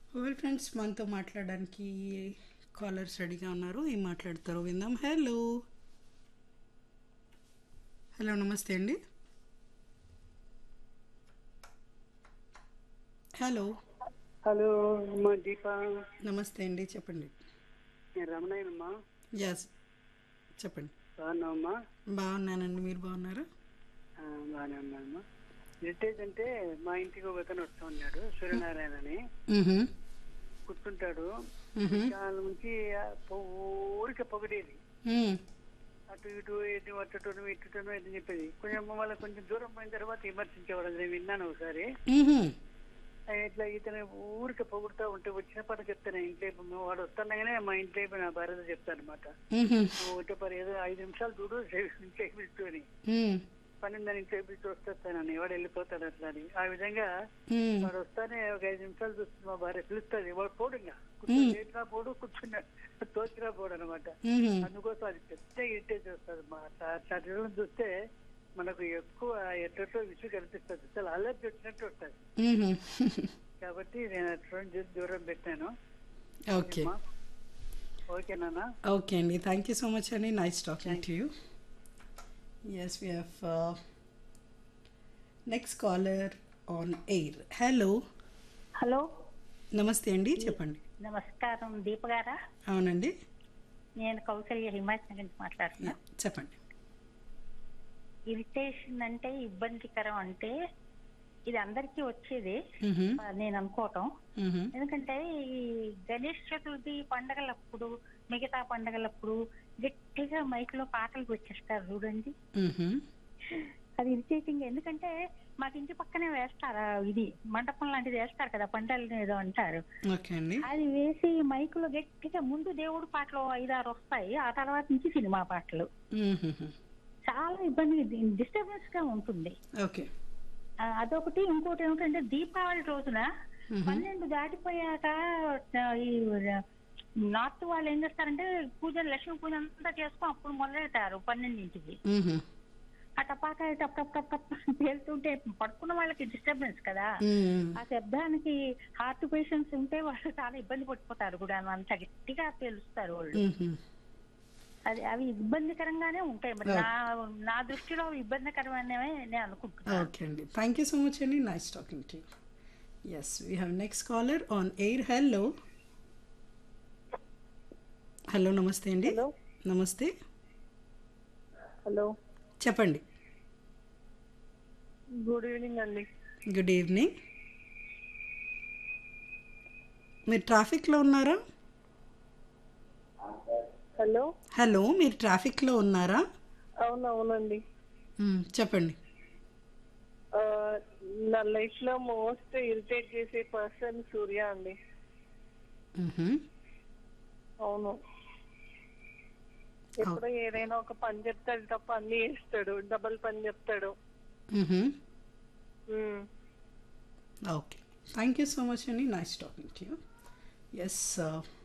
Well friends మనతో మాట్లాడడానికి callers రెడీగా ఉన్నారు ఏం మాట్లాడతారో విందాం హలో హలో నమస్తే అండి హలో హలో అమ్మా దీప నమస్తే అండి చెప్పండి నేను రమణయ్యనమ్మా ఎస్ చెప్పండి బాగున్నావమ్మా బాగున్నానండి మీరు బాగున్నారా ఆ, బాగానే ఉన్నానమ్మా హెరిటేజ్ అంటే మా ఇంటికి ఒక అతను వస్తూ ఉన్నాడు సూర్యనారాయణ అని మ్హూ. కూర్చుంటాడు మ్హూ. దాని నుంచి ఆ పొ- ఊరికే పొగడేది మ్. అటు ఇటు ఇటు అట్టటం ఇట్టుటను అని చెప్పేది కొంచెం మళ్ళీ కొంచెం దూరం పోయిన తర్వాత విమర్శించేవాడు అది నేను విన్నాను ఒకసారి మ్హూ. ఆ, ఇట్లా ఇతను ఊరికే పొగుడుతూ ఉంటే వచ్చిన పని చెప్తాను ఇంట్లో అయిపోయి వాడు వస్తున్నాగానే మా ఇంట్లో అయిపోయి నా భార్యతో చెప్తాను అనమాట మ్హూ. ఒకటే పని ఏదో ఐదు నిమిషాలు చూడు చేయించుకొని మ్. పని దాన్ని చేపించి వస్తాను వాడు వెళ్ళిపోతాడు అట్లా అని ఆ విధంగా మ్. వాడు వస్తానే ఒక ఐదు నిమిషాలు చూస్తుంది మా భార్య పిలుస్తుంది వాడు పోడు ఇంకా కూర్చొని లేచినా పోడు కూర్చున్నా తోచినా పోడు అనమాట మ్హూ. అందుకోసం అది పెద్ద ఇరిటేజ్ వస్తుంది మా అట్లా అట్లా జరగడం చూస్తే మనకు ఎక్కువ ఎట్టో విసుగు కనిపిస్తుంది అసలు అలర్జీ వచ్చినట్టు వస్తుంది మ్హూ. కాబట్టి నేను అట్లా చూసి దూరం పెట్టాను ఓకే అమ్మా. ఓకేనా ఓకే అండి థ్యాంక్ యూ సో మచ్ అండి nice talking to you yes we have next caller on air hello hello నమస్తే అండి చెప్పండి నమస్కారం దీప గారా అవునండి నేను కౌశల్య హిమాచల్ నుంచి మాట్లాడుతున్నా Yeah, చెప్పండి ఇరిటేషన్ అంటే ఇబ్బందికరం అంటే ఇది అందరికీ వచ్చేది మ్హూ. ఆ, నేను అనుకోవటం మ్హూ. ఎందుకంటే ఈ గణేష్ చతుర్థి పండగలప్పుడు మిగతా పండగలప్పుడు గట్టిగా మైక్ లో పాటలు వచ్చేస్తారు చూడండి మ్హూ. అది ఇరిటేటింగ్ ఎందుకంటే మాకు ఇంటి పక్కనే వేస్తారు ఆ ఇది మండపం లాంటిది వేస్తారు కదా పంటలు ఏదో అంటారు ఓకే అండి అది వేసి మైకులో గట్టిగా ముందు దేవుడు పాటలు ఐదారు వస్తాయి ఆ తర్వాత నుంచి సినిమా పాటలు మ్హూ. చాలా ఇబ్బంది డిస్టర్బెన్స్ గా ఉంటుంది ఓకే ఆ, అదొకటి ఇంకోటి ఏమిటంటే దీపావళి రోజున మ్హూ. పన్నెండు దాటిపోయాక ఆ, ఈ నార్త్ వాళ్ళు ఏం చేస్తారంటే పూజ లక్ష్మీ పూజ అంతా చేసుకుని అప్పుడు మొదలెడతారు పన్నెండింటికి మ్హూ. ఆ టపాకా టప్ టప్ టప్ టప్ పేలుతుంటే పడుకున్న వాళ్ళకి డిస్టర్బెన్స్ కదా మ్మ్. ఆ శబ్దానికి హార్ట్ పేషెంట్స్ ఉంటే వాళ్ళు చాలా ఇబ్బంది పడిపోతారు కూడా అంత గట్టిగా పేలుస్తారు వాళ్ళు మ్హూ. అది అవి ఇబ్బందికరంగానే ఉంటాయి మరి నా నా దృష్టిలో అవి ఇబ్బందికరమైనవే నేను అనుకుంటున్నాను ఓకే అండి థ్యాంక్ యూ సో మచ్ అండి nice talking to yes we have next caller on air hello hello నమస్తే అండి హలో నమస్తే హలో చెప్పండి గుడ్ ఈవినింగ్ అండి గుడ్ ఈవినింగ్ మీరు ట్రాఫిక్లో ఉన్నారా హలో హలో మీరు ట్రాఫిక్లో ఉన్నారా అవునవునండి మ్, చెప్పండి ఆ, నా లైఫ్ లో మోస్ట్ ఇరిటేట్ చేసే పర్సన్ సూర్య అండి మ్హూ. అవును ఎప్పుడో ఏదైనా ఒక పని చెప్తాడు తప్ప అన్ని చేస్తాడు డబల్ పని చెప్తాడు మ్హూ. ఉమ్. Okay thank you so much అండి nice talking to you yes